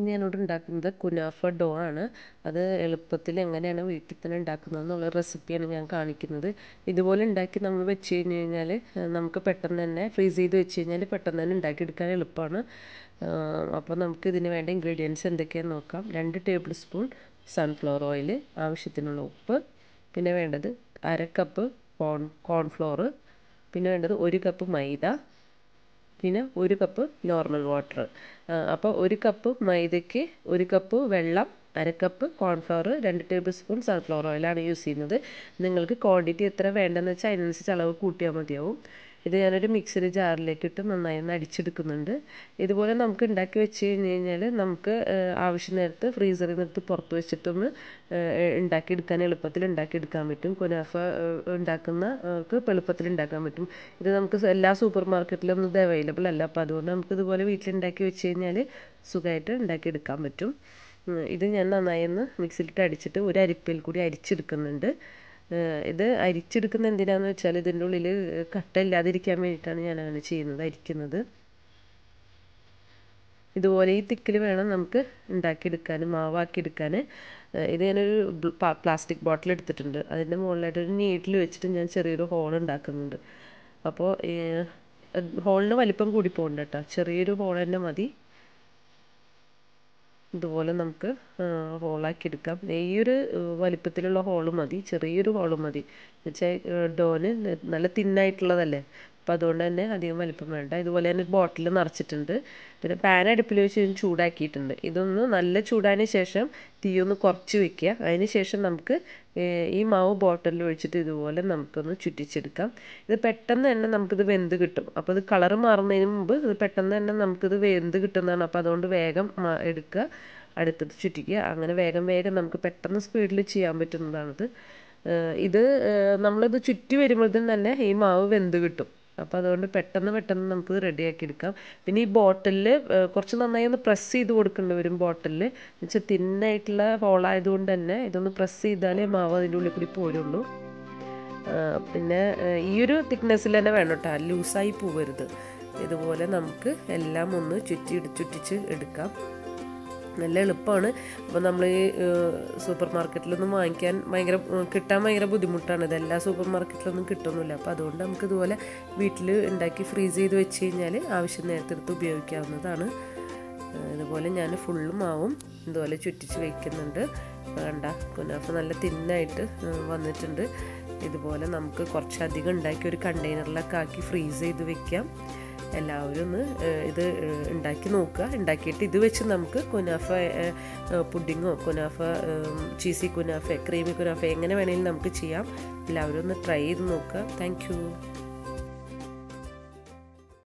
ഇന്ന് ഞാനിവിടെ ഉണ്ടാക്കുന്നത് കുനാഫ ഡോ ആണ് അത് എളുപ്പത്തിൽ എങ്ങനെയാണ് വീട്ടിൽ തന്നെ ഉണ്ടാക്കുന്നത് എന്നുള്ള റെസിപ്പിയാണ് ഞാൻ കാണിക്കുന്നത് ഇതുപോലെ ഉണ്ടാക്കി നമ്മൾ വെച്ച് കഴിഞ്ഞ് കഴിഞ്ഞാൽ നമുക്ക് പെട്ടെന്ന് തന്നെ ഫ്രീസ് ചെയ്ത് വെച്ച് കഴിഞ്ഞാൽ പെട്ടെന്ന് തന്നെ ഉണ്ടാക്കിയെടുക്കാൻ എളുപ്പമാണ് അപ്പോൾ നമുക്ക് ഇതിന് വേണ്ട ഇൻഗ്രീഡിയൻസ് എന്തൊക്കെയാണെന്ന് നോക്കാം രണ്ട് ടേബിൾ സ്പൂൺ സൺഫ്ലവർ ഓയിൽ ആവശ്യത്തിനുള്ള ഉപ്പ് പിന്നെ വേണ്ടത് അര കപ്പ് കോൺ കോൺഫ്ലോർ പിന്നെ വേണ്ടത് ഒരു കപ്പ് മൈദ പിന്നെ ഒരു കപ്പ് നോർമൽ വാട്ടർ അപ്പോൾ ഒരു കപ്പ് മൈദയ്ക്ക് ഒരു കപ്പ് വെള്ളം അര കപ്പ് കോൺഫ്ലവർ രണ്ട് ടേബിൾ സ്പൂൺ സൺഫ്ലവർ ഓയിലാണ് യൂസ് ചെയ്യുന്നത് നിങ്ങൾക്ക് ക്വാണ്ടിറ്റി എത്ര വേണ്ടതെന്ന് വെച്ചാൽ അതിനനുസരിച്ച് അളവ് കൂട്ടിയാൽ മതിയാവും ഇത് ഞാനൊരു മിക്സിയുടെ ജാറിലേക്ക് ഇട്ട് നന്നായി ഒന്ന് അടിച്ചെടുക്കുന്നുണ്ട് ഇതുപോലെ നമുക്ക് ഉണ്ടാക്കി വെച്ച് കഴിഞ്ഞ് കഴിഞ്ഞാൽ നമുക്ക് ആവശ്യ നേരത്ത് ഫ്രീസറിൽ നിന്ന് എടുത്ത് പുറത്ത് വെച്ചിട്ടൊന്ന് ഉണ്ടാക്കിയെടുക്കാൻ എളുപ്പത്തിൽ ഉണ്ടാക്കിയെടുക്കാൻ പറ്റും കുനാഫ ഉണ്ടാക്കുന്നവർക്ക് എളുപ്പത്തിൽ ഉണ്ടാക്കാൻ പറ്റും ഇത് നമുക്ക് എല്ലാ സൂപ്പർ മാർക്കറ്റിലൊന്നും ഇത് അവൈലബിൾ അല്ല അപ്പോൾ അതുകൊണ്ട് നമുക്ക് ഇതുപോലെ വീട്ടിലുണ്ടാക്കി വെച്ച് കഴിഞ്ഞാൽ സുഖമായിട്ട് ഉണ്ടാക്കിയെടുക്കാൻ പറ്റും ഇത് ഞാൻ നന്നായി ഒന്ന് മിക്സിയിലിട്ട് അടിച്ചിട്ട് ഒരു അരിപ്പയിൽ കൂടി അരിച്ചെടുക്കുന്നുണ്ട് ഇത് അരിച്ചെടുക്കുന്ന എന്തിനാന്ന് വെച്ചാൽ ഇതിൻ്റെ ഉള്ളിൽ കട്ട ഇല്ലാതിരിക്കാൻ വേണ്ടിയിട്ടാണ് ഞാൻ അങ്ങനെ ചെയ്യുന്നത് അരിക്കുന്നത് ഇതുപോലെ ഈ തിക്കിൽ വേണം നമുക്ക് ഉണ്ടാക്കിയെടുക്കാൻ മാവാക്കിയെടുക്കാൻ ഇത് ഞാനൊരു പ്ലാസ്റ്റിക് ബോട്ടിൽ എടുത്തിട്ടുണ്ട് അതിൻ്റെ മുകളിലായിട്ട് ഒരു നീഡിൽ വെച്ചിട്ട് ഞാൻ ചെറിയൊരു ഹോൾ ഉണ്ടാക്കുന്നുണ്ട് അപ്പോൾ ഹോളിന് വലിപ്പം കൂടി പോകണ്ട കേട്ടോ ചെറിയൊരു ഹോൾ തന്നെ മതി ഇതുപോലെ നമുക്ക് ഹോളാക്കി എടുക്കാം ഈ ഒരു വലിപ്പത്തിലുള്ള ഹോള് മതി ചെറിയൊരു ഹോള് മതി എന്നുവെച്ചാൽ ഡോന് നല്ല തിന്നായിട്ടുള്ളതല്ലേ അപ്പോൾ അതുകൊണ്ട് തന്നെ അധികം വലിപ്പം വേണ്ട ഇതുപോലെ തന്നെ ബോട്ടിൽ നിറച്ചിട്ടുണ്ട് പിന്നെ പാൻ അടുപ്പിൽ വെച്ച് ചൂടാക്കിയിട്ടുണ്ട് ഇതൊന്ന് നല്ല ചൂടായതിന് ശേഷം തീ ഒന്ന് കുറച്ച് വെക്കുക അതിന് ശേഷം നമുക്ക് ഈ മാവ് ബോട്ടിലിൽ ഒഴിച്ചിട്ട് ഇതുപോലെ നമുക്കൊന്ന് ചുറ്റിച്ചെടുക്കാം ഇത് പെട്ടെന്ന് തന്നെ നമുക്കിത് വെന്ത് കിട്ടും അപ്പോൾ ഇത് കളറ് മാറുന്നതിന് മുമ്പ് ഇത് പെട്ടെന്ന് തന്നെ നമുക്കിത് വെന്ത് കിട്ടുന്നതാണ് അപ്പോൾ അതുകൊണ്ട് വേഗം എടുക്കുക അടുത്തത് ചുറ്റിക്കുക അങ്ങനെ വേഗം വേഗം നമുക്ക് പെട്ടെന്ന് സ്പീഡിൽ ചെയ്യാൻ പറ്റുന്നതാണിത് ഇത് നമ്മളിത് ചുറ്റി വരുമ്പോഴത്തേനും തന്നെ ഈ മാവ് വെന്ത് കിട്ടും അപ്പോൾ അതുകൊണ്ട് പെട്ടെന്ന് പെട്ടെന്ന് നമുക്ക് റെഡിയാക്കി എടുക്കാം പിന്നെ ഈ ബോട്ടിലിൽ കുറച്ച് നന്നായി ഒന്ന് പ്രസ് ചെയ്ത് കൊടുക്കേണ്ടി വരും ബോട്ടിലിൽ എന്നുവെച്ചാൽ തിന്നായിട്ടുള്ള ഹോളായതുകൊണ്ട് തന്നെ ഇതൊന്ന് പ്രസ് ചെയ്താലേ മാവ് അതിൻ്റെ ഉള്ളിൽ കൂടി പോരുള്ളൂ പിന്നെ ഈ ഒരു തിക്നെസ്സിൽ തന്നെ വേണം കേട്ടോ ലൂസായി പോവരുത് ഇതുപോലെ നമുക്ക് എല്ലാം ഒന്ന് ചുറ്റി ചുറ്റിച്ച് എടുക്കാം നല്ല എളുപ്പമാണ് അപ്പോൾ നമ്മൾ ഈ സൂപ്പർ മാർക്കറ്റിലൊന്നും വാങ്ങിക്കാൻ ഭയങ്കര കിട്ടാൻ ഭയങ്കര ബുദ്ധിമുട്ടാണ് ഇത് എല്ലാ സൂപ്പർ മാർക്കറ്റിലൊന്നും കിട്ടുന്നില്ല അപ്പോൾ അതുകൊണ്ട് നമുക്ക് ഇതുപോലെ വീട്ടിൽ ഉണ്ടാക്കി ഫ്രീസ് ചെയ്ത് വെച്ച് കഴിഞ്ഞാൽ ആവശ്യം നേരത്തെടുത്ത് ഉപയോഗിക്കാവുന്നതാണ് ഇതുപോലെ ഞാൻ ഫുള്ളും മാവും ഇതുപോലെ ചുറ്റിച്ച് വയ്ക്കുന്നുണ്ട് വേണ്ട കുനാഫ് നല്ല തിന്നായിട്ട് വന്നിട്ടുണ്ട് ഇതുപോലെ നമുക്ക് കുറച്ചധികം ഉണ്ടാക്കി ഒരു കണ്ടെയ്നറിലൊക്കെ ആക്കി ഫ്രീസ് ചെയ്ത് വെക്കാം എല്ലാവരും ഒന്ന് ഇത് ഉണ്ടാക്കി നോക്കുക ഉണ്ടാക്കിയിട്ട് ഇത് വെച്ച് നമുക്ക് കുനാഫ പുഡിങ്ങോ കുനാഫ ചീസി കുനാഫ ക്രീമി കുനാഫ എങ്ങനെ വേണമെങ്കിലും നമുക്ക് ചെയ്യാം എല്ലാവരും ഒന്ന് ട്രൈ ചെയ്ത് നോക്കുക താങ്ക്